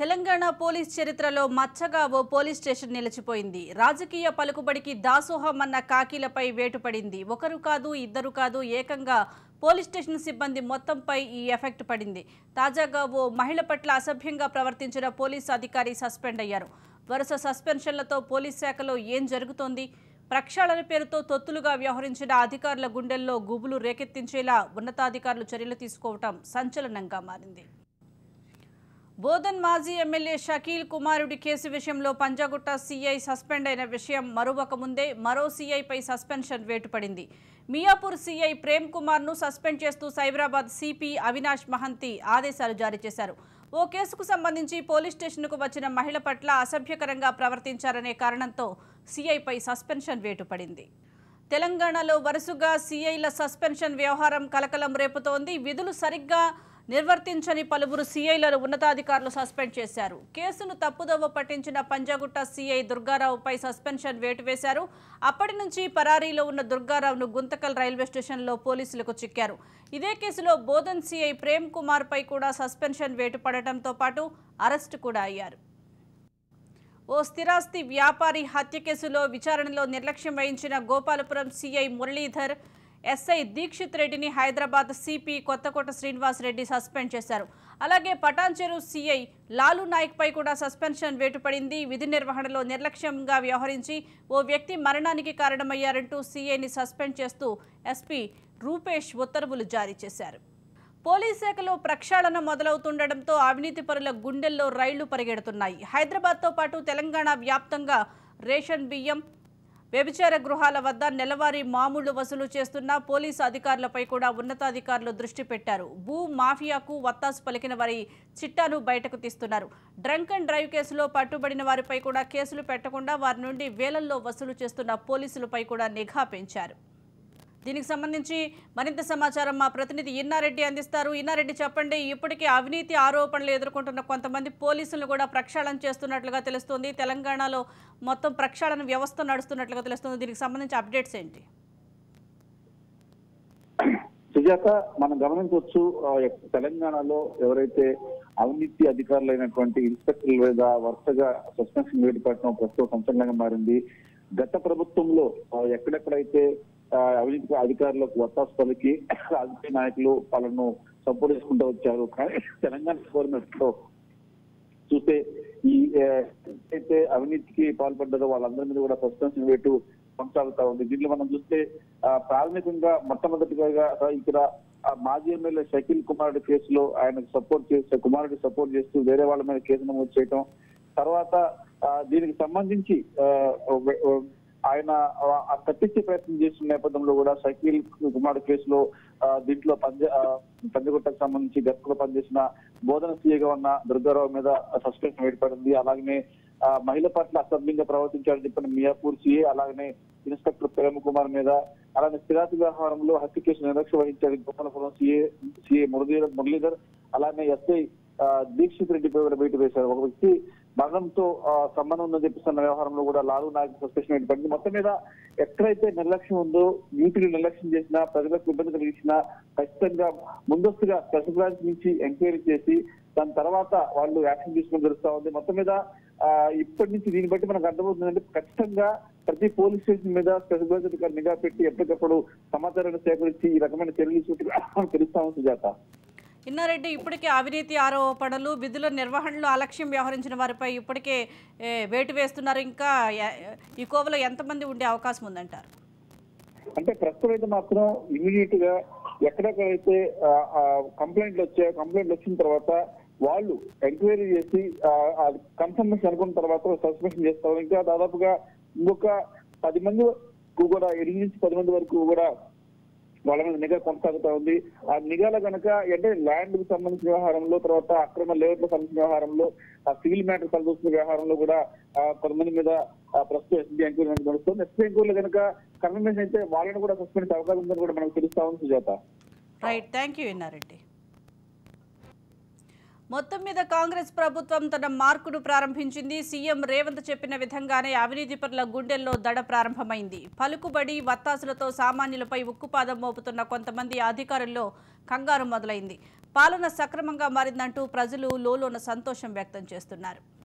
Telangana police చరిత్రలో మచ్చగా ఓ police station నిలిచిపోయింది రాజకీయ పలుకుబడికి దాసోహం అన్న కాకీలపై వేటుపడింది ఒకరు కాదు ఇద్దరు కాదు ఏకంగా పోలీస్ స్టేషన్ సిబ్బంది మొత్తంపై ఈ ఎఫెక్ట్ పడింది తాజాగా ఓ మహిళ పట్ల అసభ్యంగా ప్రవర్తించిన పోలీస్ అధికారి సస్పెండ్ అయ్యారు వరుస సస్పెన్షన్లతో పోలీస్ శాఖలో ఏం జరుగుతోంది ప్రక్షాళన పేరుతో తొత్తులుగా వ్యవహరించిన అధికారుల గుండెల్లో గుబులు రేకెత్తించేలా ఉన్నతాధికారులు చర్యలు తీసుకోవటం సంచలనంగా మారింది బోధన్ మాజీ ఎమ్మెల్యే షకీల్ కుమారుడి కేసు విషయంలో పంజాగుట్ట సీఐ సస్పెండ్ అయిన విషయం మరువక ముందే మరో సీఐపై సస్పెన్షన్ వేటుపడింది మియాపూర్ సీఐ ప్రేమ్ కుమార్ను సస్పెండ్ చేస్తూ సైబరాబాద్ సిపి అవినాష్ మహంతి ఆదేశాలు జారీ చేశారు ఓ కేసుకు సంబంధించి పోలీస్ స్టేషన్కు వచ్చిన మహిళ పట్ల అసభ్యకరంగా ప్రవర్తించారనే కారణంతో సీఐపై సస్పెన్షన్ వేటుపడింది తెలంగాణలో వరుసగా సీఐల సస్పెన్షన్ వ్యవహారం కలకలం రేపుతోంది విధులు సరిగ్గా నిర్వర్తించని పలువురు సీఐలను ఉన్నతాధికారులు సస్పెండ్ చేశారు కేసును తప్పుదోవ పట్టించిన పంజాగుట్ట సీఐ దుర్గారావుపై సస్పెన్షన్ వేటు వేశారు అప్పటి నుంచి పరారీలో ఉన్న దుర్గారావును గుంతకల్ రైల్వే స్టేషన్లో పోలీసులకు చిక్కారు ఇదే కేసులో బోధన్ సీఐ ప్రేమ్ కుమార్పై కూడా సస్పెన్షన్ వేటు పడటంతో పాటు అరెస్టు కూడా అయ్యారు ఓ స్థిరాస్తి వ్యాపారి హత్య కేసులో విచారణలో నిర్లక్ష్యం వహించిన గోపాలపురం సీఐ మురళీధర్ ఎస్ఐ దీక్షిత్ రెడ్డిని హైదరాబాద్ సిపి కొత్తకోట శ్రీనివాస్ రెడ్డి సస్పెండ్ చేశారు అలాగే పటాన్చెరు సీఐ లాలు నాయక్ పై కూడా సస్పెన్షన్ వేటుపడింది విధి నిర్వహణలో నిర్లక్ష్యంగా వ్యవహరించి ఓ వ్యక్తి మరణానికి కారణమయ్యారంటూ సీఐని సస్పెండ్ చేస్తూ ఎస్పీ రూపేష్ ఉత్తర్వులు జారీ చేశారు పోలీస్ శాఖలో ప్రక్షాళన మొదలవుతుండటంతో అవినీతి పరుల గుండెల్లో రైళ్లు పరిగెడుతున్నాయి హైదరాబాద్తో పాటు తెలంగాణ వ్యాప్తంగా రేషన్ బియ్యం వ్యభిచార గృహాల వద్ద నెలవారీ మామూళ్లు వసూలు చేస్తున్న పోలీసు అధికారులపై కూడా ఉన్నతాధికారులు దృష్టి పెట్టారు భూ మాఫియాకు వత్తాసు పలికిన వారి చిట్టాను బయటకు తీస్తున్నారు డ్రంక్ అండ్ డ్రైవ్ కేసులో పట్టుబడిన వారిపై కూడా కేసులు పెట్టకుండా వారి నుండి వేలల్లో వసూలు చేస్తున్న పోలీసులపై కూడా నిఘా పెంచారు దీనికి సంబంధించి మరింత సమాచారం మా ప్రతినిధి ఇన్నారెడ్డి అందిస్తారు ఇన్నారెడ్డి చెప్పండి ఇప్పటికే అవినీతి ఆరోపణలు ఎదుర్కొంటున్న కొంతమంది పోలీసులు కూడా ప్రక్షాళన చేస్తున్నట్లుగా తెలుస్తుంది తెలంగాణలో మొత్తం ప్రక్షాళన వ్యవస్థ నడుస్తున్నట్లుగా తెలుస్తుంది దీనికి సంబంధించి అప్డేట్స్ ఏంటి సుజాత మనం గమనించవచ్చు ఆ, ఎక్- తెలంగాణలో ఎవరైతే అవినీతి అధికారులైనటువంటి ఇన్స్పెక్టర్ల మీద వరుసగా సస్పెన్షన్ వేటు పెట్టడం ప్రస్తుతం సంచలనంగా మారింది గత ప్రభుత్వంలో ఆ, ఎక్కడెక్కడైతే ఆ, అవినీతి అధికారులకు వత్తాసు పలికి రాజకీయ నాయకులు వాళ్ళను సపోర్ట్ చేసుకుంటూ వచ్చారు కానీ తెలంగాణ గవర్నమెంట్ లో చూస్తే ఈ ఏ, అయితే అవినీతికి పాల్పడ్డారో వాళ్ళందరి మీద కూడా సస్పెన్షన్ వేటు కొనసాగుతా ఉంది దీంట్లో మనం చూస్తే ఆ, ప్రాథమికంగా మొట్టమొదటిగా ఇక్కడ ఆ మాజీ ఎమ్మెల్యే షకీల్ కుమారుడి కేసులో ఆయనకు సపోర్ట్ చేస్తే కుమారుడి సపోర్ట్ చేస్తూ వేరే వాళ్ళ మీద కేసు నమోదు చేయటం తర్వాత ఆ, దీనికి సంబంధించి ఆ, ఒక- ఒక- ఆయన ఆ తప్పించే ప్రయత్నం చేస్తున్న నేపథ్యంలో కూడా షకీల్ కుమారుడు కేసులో ఆ, దీంట్లో పంజ ఆ, పంజగుట్టకు సంబంధించి గతంలో పనిచేసిన బోధన సీఏగా ఉన్న దుర్గారావు మీద సస్పెన్షన్ ఏర్పడింది అలాగనే ఆ, మహిళ పట్ల అసభ్యంగా ప్రవర్తించాలని చెప్పిన మియాపూర్ సీఏ అలాగనే ఇన్స్పెక్టర్ ప్రేమ్ కుమార్ మీద అలాగే స్థిరాతి వ్యవహారంలో హత్య కేసు నిర్లక్ష్యం వహించాడు గోపాలపురం సీఏ సీఏ మురళీధర్ మురళీధర్ అలానే ఎస్ఐ ఆ, దీక్షిత్ రెడ్డి పై కూడా బయట వేశారు ఒక వ్యక్తి మరణంతో ఆ, సంబంధం ఉందని చెప్పిస్తున్న వ్యవహారంలో కూడా లాలు నాయక్ సస్పెన్షన్ ఏర్పడింది మొత్తం మీద ఎక్కడైతే నిర్లక్ష్యం ఉందో నీటిని నిర్లక్ష్యం చేసినా ప్రజలకు ఇబ్బంది కలిగించినా ఖచ్చితంగా ముందస్తుగా స్పెషల్ బ్రాంచ్ నుంచి ఎంక్వైరీ చేసి దాని తర్వాత వాళ్ళు యాక్షన్ తీసుకుని తెలుస్తా ఉంది మొత్తం మీద ఆ, ఇప్పటి నుంచి దీన్ని బట్టి మనకు అర్థమవుతుందంటే ఖచ్చితంగా ప్రతి పోలీస్ స్టేషన్ మీద స్పెషల్ బ్రాంచ్ అధికారులు నిఘా పెట్టి ఎప్పటికప్పుడు సమాచారాన్ని సేకరించి ఈ రకమైన చర్యలు తీసుకుంటే తెలుస్తా ఉంది సుజాత ఇన్నారెడ్డి ఇప్పటికే అవినీతి ఆరోపణలు విధుల నిర్వహణలో అలక్ష్యం వ్యవహరించిన వారిపై ఇప్పటికే ఏ, వేటు వేస్తున్నారు ఇంకా ఎ- ఈ కోవలో ఎంతమంది ఉండే అవకాశం ఉందంటారు అంటే ప్రస్తుతం అయితే మాత్రం ఇమీడియట్ గా ఎక్కడెక్కడైతే కంప్లైంట్లు వచ్చాయో కంప్లైంట్లు వచ్చిన తర్వాత వాళ్ళు ఎంక్వైరీ చేసి కన్ఫర్మేషన్ అనుకున్న తర్వాత సస్పెన్షన్ చేస్తారు ఇంకా దాదాపుగా ఇంకొక పది మంది కూడా ఎనిమిది నుంచి పది మంది వరకు కూడా వాళ్ళ మీద నిఘా కొనసాగుతా ఉంది ఆ నిఘాలో కనుక అంటే ల్యాండ్ కు సంబంధించిన వ్యవహారంలో తర్వాత అక్రమ లేఅవుట్ సంబంధించిన వ్యవహారంలో ఆ సివిల్ మ్యాటర్ సంబంధించిన వ్యవహారంలో కూడా ఆ, కొంతమంది మీద ఆ, ప్రస్తుతం ఎస్బీ ఎంక్వైరీ నడుస్తుంది ఎస్బీ ఎంక్వైరీలో కనుక కన్ఫర్మేషన్ అయితే వాళ్ళని కూడా సస్పెండ్ చేసే అవకాశం ఉందని కూడా మనకు తెలుస్తా ఉంది Sujatha right thank you Innareddy మొత్తం మీద కాంగ్రెస్ ప్రభుత్వం తన మార్కును ప్రారంభించింది సీఎం రేవంత్ చెప్పిన విధంగానే అవినీతి పరుల గుండెల్లో దడ ప్రారంభమైంది పలుకుబడి వత్తాసులతో సామాన్యులపై ఉక్కుపాదం మోపుతున్న కొంతమంది అధికారుల్లో కంగారు మొదలైంది పాలన సక్రమంగా మారిందంటూ ప్రజలు లోలోన సంతోషం వ్యక్తం చేస్తున్నారు